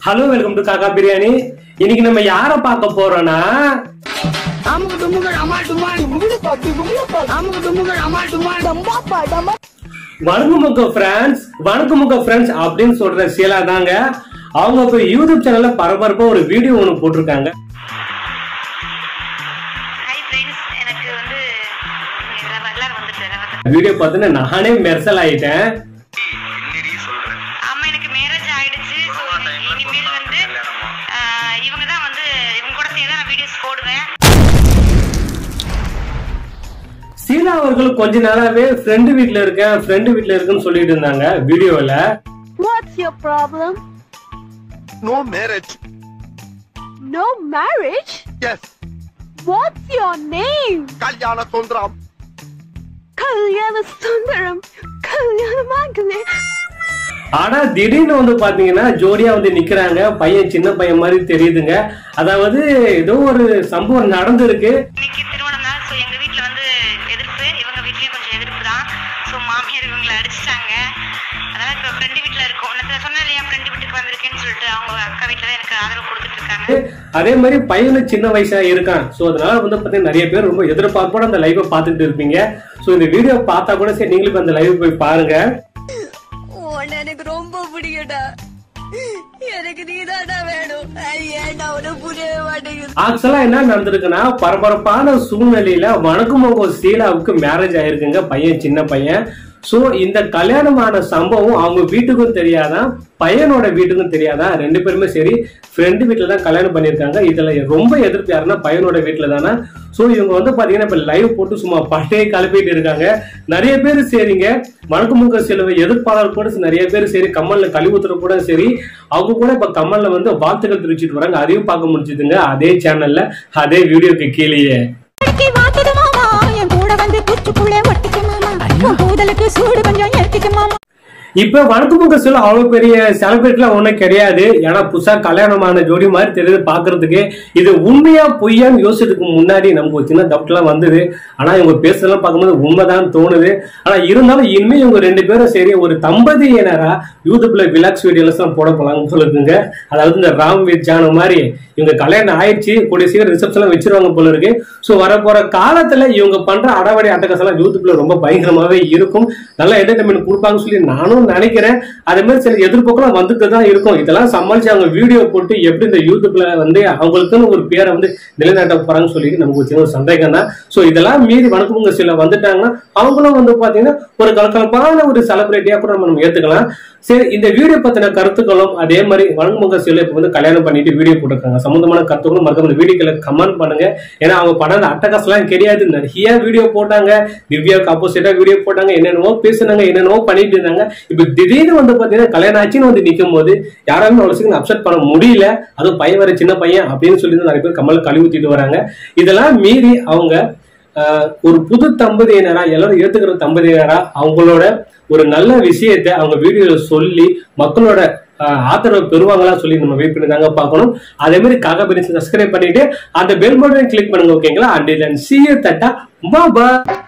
Hello welcome to காக்கா பிரியாணி இன்னைக்கு நம்ம யார பார்க்க போறோம்னா அமுக்கு டுமுகள் அமால் டுமால் அமுக்கு டுமுகள் அமால் டுமால் வணக்கம் முக ஃப்ரெண்ட்ஸ் வணக்கம் முக ஃப்ரெண்ட்ஸ் அப்படின்னு சொல்ற சீலா தாங்க அவங்க இப்ப யூடியூப் சேனல்ல பரபரப்பா ஒரு வீடியோ ஒன்று போட்டிருக்காங்க ஹாய் ஃப்ரெண்ட்ஸ் எனக்கு வந்து இதில் வரலாறு வந்துட்டு வந்து வீடியோ பார்த்துன்னு நானே மெர்சல் ஆயிட்டேன் ஆமா எனக்கு மேரேஜ் ஆயிடுச்சு ஸோ இனிமேல் வந்து ஆஹ், இவங்க தான் வந்து இவங்க கூட சேர்ந்து நான் வீடியோஸ் போடுவேன் சீலா அவர்கள் கொஞ்ச நாளாவே ஃப்ரெண்டு வீட்ல இருக்கேன் ஃப்ரெண்டு வீட்ல இருக்குன்னு சொல்லிட்டு இருந்தாங்க வீடியோல What's your problem? No marriage. No marriage? Yes. What's your name? Kalyana Sundram. Kalyana Sundaram. Kalyana Mangale. ஆனா திடீர்னு வந்து பாத்தீங்கன்னா ஜோடியா வந்து நிக்கிறாங்க பையன் சின்ன பையன் மாதிரி தெரியுதுங்க அதாவது ஏதோ ஒரு சம்பவம் நடந்திருக்கு இன்னைக்கு திருமணம் தான் ஸோ எங்க வீட்ல வந்து எதிர்ப்பு இவங்க வீட்லயும் கொஞ்சம் எதிர்ப்பு தான் ஸோ மாமியார் இவங்களை அடிச்சிட்டாங்க அதனால இப்போ ஃப்ரெண்டு வீட்ல இருக்கோம் நான் சொன்னேன் இல்லையா ஃப்ரெண்டு வீட்டுக்கு வந்திருக்கேன்னு சொல்லிட்டு அவங்க அக்கா வீட்ல தான் எனக்கு ஆதரவு கொடுத்துட்டு இருக்காங்க அதே மாதிரி பையனும் சின்ன வயசா இருக்கான் சோ அதனால வந்து பாத்தீங்கன்னா நிறைய பேர் ரொம்ப எதிர்பார்ப்போட அந்த லைவை பார்த்துட்டு இருப்பீங்க சோ இந்த வீடியோ பார்த்தா கூட சரி நீங்களும் இப்ப அந்த லைவ் போய் பாருங்க உன்னை எனக்கு ரொம்ப பிடிக்கடா எனக்கு நீதாடா வேணும் அது ஏன்டா உனக்கு புரியவே மாட்டேங்குது ஆக்சுவலா என்ன நடந்திருக்குன்னா பரபரப்பான சூழ்நிலையில வணக்கமோகோ சீலாவுக்கு மேரேஜ் ஆயிருக்குங்க பையன் சின்ன பையன் சோ இந்த கல்யாணமான சம்பவம் அவங்க வீட்டுக்கும் தெரியாதான் பையனோட வீட்டுக்கும் தெரியாதான் ரெண்டு பேருமே சரி ஃப்ரெண்டு வீட்டுல தான் கல்யாணம் பண்ணியிருக்காங்க இதுல ரொம்ப எதிர்ப்பு யாருன்னா பையனோட வீட்டுல தானே சோ இவங்க வந்து பாத்தீங்கன்னா இப்ப லைவ் போட்டு சும்மா பட்டையே கலப்பிட்டு இருக்காங்க நிறைய பேர் சரிங்க வணக்கமுக சிலுவை எதிர்ப்பாளர் கூட நிறைய பேர் சரி கமல்ல கழிவுத்துற கூட சரி அவங்க கூட இப்ப கமல்ல வந்து வாழ்த்துக்கள் தெரிவிச்சிட்டு வராங்க அதையும் பார்க்க முடிஞ்சுதுங்க அதே சேனல்ல அதே வீடியோக்கு கீழேயே அடிக்கி வாக்குது மாமா என் கூட வந்து குச்சுக்குள்ளே ஒட்டிக்க மாமா உன் கூதலுக்கு சூடு கொஞ்சம் ஏத்திக்க மாமா இப்ப வணக்கமுக சில அவ்வளவு பெரிய செலிபிரிட்டிலாம் ஒண்ணும் கிடையாது ஏன்னா புதுசா கல்யாணமான ஜோடி மாதிரி தெரியுது பாக்குறதுக்கு இது உண்மையா பொய்யான்னு யோசிச்சதுக்கு முன்னாடி நமக்கு ஒரு சின்ன டவுட் எல்லாம் வந்தது ஆனா இவங்க பேசுறதெல்லாம் பார்க்கும்போது உண்மைதான் தோணுது ஆனா இருந்தாலும் இனிமே இவங்க ரெண்டு பேரும் சரி ஒரு தம்பதியினரா யூடியூப்ல விலாக்ஸ் வீடியோஸ் எல்லாம் போட போலாம்னு சொல்லுதுங்க அதாவது இந்த ராம் வித் ஜானு மாதிரி இவங்க கல்யாணம் ஆயிடுச்சு கூடிய சீக்கிரம் ரிசப்ஷன் வச்சிருவாங்க போல இருக்கு சோ வரப்போற காலத்துல இவங்க பண்ற அடவடை அட்டகாசம் யூடியூப்ல ரொம்ப பயங்கரமாவே இருக்கும் நல்ல என்டர்டைன்மெண்ட் கொடுப்பாங்கன்னு சொல்லி நானும் நினைக்கிறேன் அதே மாதிரி சில எதிர்ப்புகளும் வந்துட்டு தான் இருக்கும் இதெல்லாம் சமாளிச்சு அவங்க வீடியோ போட்டு எப்படி இந்த யூடியூப்ல வந்து அவங்களுக்குன்னு ஒரு பேரை வந்து நிலைநாட்ட போறாங்கன்னு சொல்லிட்டு நமக்கு ஒரு சின்ன ஒரு சந்தேகம் தான் சோ இதெல்லாம் மீறி வணக்கமுங்க சில வந்துட்டாங்கன்னா அவங்களும் வந்து பாத்தீங்கன்னா ஒரு கலக்கலப்பான ஒரு செலிபிரிட்டியா கூட நம்ம நம்ம ஏத்துக்கலாம் சரி இந்த வீடியோ பத்தின கருத்துக்களும் அதே மாதிரி வணக்கமுக சில இப்ப வந்து கல்யாணம் பண்ணிட்டு வீடியோ போட்டிருக்காங்க சம்பந்தமான கருத்துக்களும் மறக்காம இந்த வீடியோக்களை கமெண்ட் பண்ணுங்க ஏன்னா அவங்க படம் அட்டகாசெல்லாம் கிடையாது நிறைய வீடியோ போட்டாங்க திவ்யாவுக்கு ஆப்போசிட்டா வீடியோ போட்டாங்க என்னென்னவோ பேசுனாங்க என்னென்னவோ பண்ணிட்டு இருந்தாங்க இப்ப திடீர்னு வந்து பாத்தீங்கன்னா கல்யாணம் ஆச்சுன்னு வந்து நிக்கும் போது யாராலுமே அவ்வளவு சீக்கிரம் அப்செட் பண்ண முடியல அதுவும் பையன் வர சின்ன பையன் அப்படின்னு சொல்லி தான் நிறைய பேர் கமல் கழுவி ஊத்திட்டு வராங்க இதெல்லாம் மீறி அவங்க ஆஹ், ஒரு புது தம்பதியினரா எல்லாரும் ஏத்துக்கிற தம்பதியினரா அவங்களோட ஒரு நல்ல விஷயத்தை அவங்க வீடியோல சொல்லி மக்களோட ஆஹ், ஆதரவு பெறுவாங்களா சொல்லி நம்ம வெயிட் பண்ணி தாங்க பார்க்கணும் அதே மாதிரி காக்கா பிரிச்சு சப்ஸ்கிரைப் பண்ணிட்டு அந்த பெல் பட்டனை கிளிக் பண்ணுங்க ஓகேங்களா அண்ட் தென் சி தட்டா பாபா